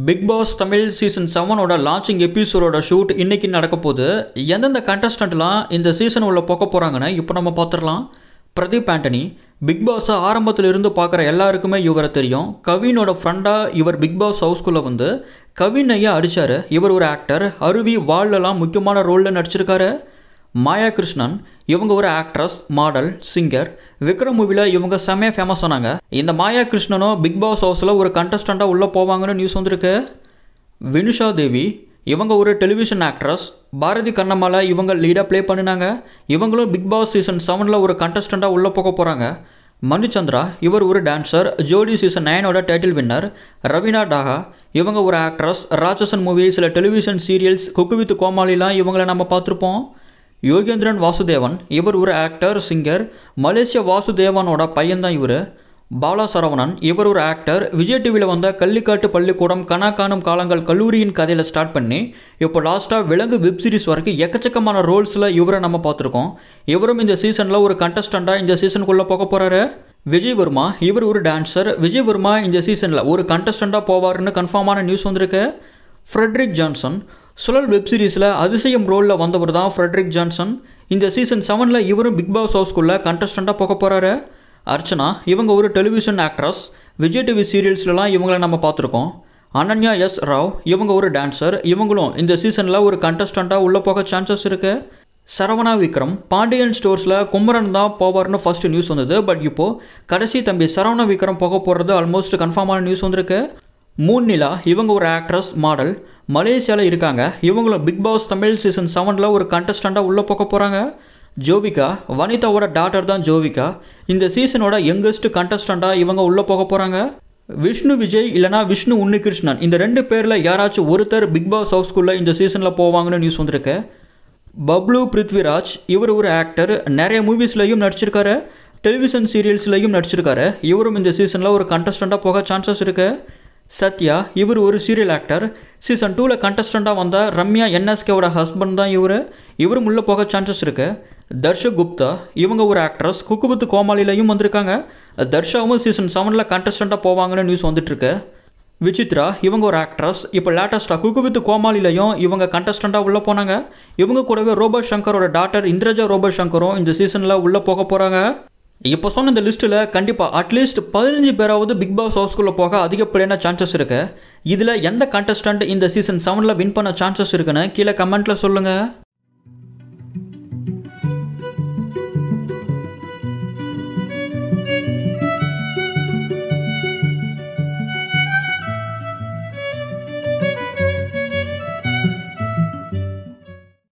big Boss Tamil season செவனோட launching எபிசோடோட shoot இன்னைக்கு நடக்க போகுது எந்தெந்த கண்டஸ்டன்ட்லாம் இந்த சீசன் உள்ள போக்க போகிறாங்கன்னு இப்போ நம்ம பார்த்துடலாம் பிரதீப் ஆண்டனி பிக் பாஸை ஆரம்பத்தில் இருந்து பார்க்குற எல்லாருக்குமே இவரை தெரியும் கவினோட ஃப்ரெண்டாக இவர் பிக் பாஸ் ஹவுஸ்குள்ளே வந்து கவின் ஐயா அடித்தார் இவர் ஒரு ஆக்டர் அருவி வால்லலாம் முக்கியமான ரோலில் நடிச்சிருக்காரு மாயா கிருஷ்ணன் இவங்க ஒரு ஆக்ட்ரஸ் மாடல் சிங்கர் விக்ரம் மூவியில் இவங்க செம்மையாக ஃபேமஸ் ஆனாங்க இந்த மாயா கிருஷ்ணனும் பிக் பாஸ் ஹவுஸில் ஒரு கண்டஸ்டண்ட்டாக உள்ளே போவாங்கன்னு நியூஸ் வந்திருக்கு வினுஷா தேவி இவங்க ஒரு டெலிவிஷன் ஆக்ட்ரஸ் பாரதி கண்ணம்மால இவங்க லீடாக ப்ளே பண்ணினாங்க இவங்களும் பிக் பாஸ் சீசன் செவனில் ஒரு கண்டஸ்டண்ட்டாக உள்ளே போக போகிறாங்க மனுச்சந்திரா இவர் ஒரு டான்சர் ஜோடி சீசன் நைனோட டைட்டில் வின்னர் ரவீனா டாகா இவங்க ஒரு ஆக்ட்ரஸ் ராட்சசன் மூவி சில டெலிவிஷன் சீரியல்ஸ் குக்கு வித் கோமாளிலாம் இவங்கள நம்ம பார்த்துருப்போம் யோகேந்திரன் வாசுதேவன் இவர் ஒரு ஆக்டர் சிங்கர் மலேசிய வாசுதேவனோட பையன்தான் இவர் பாலா சரவணன் இவர் ஒரு ஆக்டர் விஜய் டிவியில் வந்த கள்ளிக்காட்டு பள்ளிக்கூடம் கனா காணும் காலங்கள் கல்லூரியின் கதையில் ஸ்டார்ட் பண்ணி இப்போ லாஸ்ட்டாக விலங்கு வெப் சீரிஸ் வரைக்கும் எக்கச்சக்கமான ரோல்ஸில் இவரை நம்ம பார்த்துருக்கோம் இவரும் இந்த சீசனில் ஒரு கண்டஸ்டண்ட்டாக இந்த சீசனுக்குள்ளே போக போகிறாரு விஜய் வர்மா இவர் ஒரு டான்சர் விஜய் வர்மா இந்த சீசனில் ஒரு கண்டஸ்டண்ட்டாக போவார்னு கன்ஃபார்மான நியூஸ் வந்திருக்கு ஃப்ரெட்ரிக் ஜான்சன் சுழல் வெப் சீரிஸில் அதிசயம் ரோலில் வந்தவர் தான் ஃப்ரெட்ரிக் ஜான்சன் இந்த சீசன் செவனில் இவரும் பிக் பாஸ் ஹவுஸ்குள்ளே கண்டஸ்டண்ட்டாக போக போகிறாரு அர்ச்சனா இவங்க ஒரு டெலிவிஷன் ஆக்ட்ரஸ் விஜய் டிவி சீரியல்ஸ்லலாம் இவங்கள நம்ம பார்த்துருக்கோம் அனன்யா எஸ் ராவ் இவங்க ஒரு டான்சர் இவங்களும் இந்த சீசனில் ஒரு கண்டஸ்டண்ட்டாக உள்ளே போக சான்சஸ் இருக்குது சரவணா விக்ரம் பாண்டியன் ஸ்டோர்ஸில் குமரன் தான் போவார்னு ஃபஸ்ட்டு நியூஸ் வந்தது பட் இப்போது கடைசி தம்பி சரவணா விக்ரம் போக போகிறது ஆல்மோஸ்ட் கன்ஃபார்மான நியூஸ் வந்திருக்கு மூன் நிலா இவங்க ஒரு ஆக்ட்ரஸ் மாடல் மலேசியாவில் இருக்காங்க இவங்களும் பிக் பாஸ் தமிழ் சீசன் செவனில் ஒரு கண்டஸ்டண்ட்டாக உள்ளே போக போகிறாங்க ஜோவிகா வனிதாவோட டாட்டர் தான் ஜோவிகா இந்த சீசனோட யங்கஸ்ட் கண்டஸ்டண்ட்டாக இவங்க உள்ளே போக போகிறாங்க விஷ்ணு விஜய் இல்லைனா விஷ்ணு உன்னிகிருஷ்ணன் இந்த ரெண்டு பேரில் யாராச்சும் ஒருத்தர் பிக் பாஸ் ஹவுஸ்குள்ளே இந்த சீசனில் போவாங்கன்னு நியூஸ் வந்திருக்கு பப்ளு பிருத்விராஜ் இவர் ஒரு ஆக்டர் நிறைய மூவிஸ்லையும் நடிச்சிருக்காரு டெலிவிஷன் சீரியல்ஸ்லையும் நடிச்சிருக்காரு இவரும் இந்த சீசனில் ஒரு கண்டஸ்டண்ட்டாக போக சான்சஸ் இருக்குது சத்யா இவர் ஒரு சீரியல் ஆக்டர் சீசன் டூவில் கண்டஸ்டண்ட்டாக வந்த ரம்யா என்எஸ்கேவோட ஹஸ்பண்ட் தான் இவர் இவரும் உள்ளே போக சான்சஸ் இருக்குது தர்ஷக் குப்தா இவங்க ஒரு ஆக்ட்ரஸ் குக்குபுத்து கோமாளிலையும் வந்திருக்காங்க தர்ஷாவும் சீசன் செவனில் கண்டஸ்டண்ட்டாக போவாங்கன்னு நியூஸ் வந்துட்டுருக்கு விசித்ரா இவங்க ஒரு ஆக்ட்ரஸ் இப்போ லேட்டஸ்ட்டாக குக்கு வித் கோமாளிலையும் இவங்க கண்டஸ்டண்ட்டாக உள்ளே போனாங்க இவங்க கூடவே ரோபர்ட் சங்கரோட டாட்டர் இந்திரஜா ரோபர்ட் சங்கரும் இந்த சீசனில் உள்ளே போக போகிறாங்க இப்போ சொன்ன இந்த லிஸ்ட்டில் கண்டிப்பாக அட்லீஸ்ட் பதினஞ்சு பேராவது பிக் பாஸ் ஹவுஸ்குள்ளே போக அதிகப்படியான சான்சஸ் இருக்குது இதில் எந்த கண்டஸ்டன்ட் இந்த சீசன் செவனில் வின் பண்ண சான்சஸ் இருக்குன்னு கீழே கமெண்ட்டில் சொல்லுங்கள்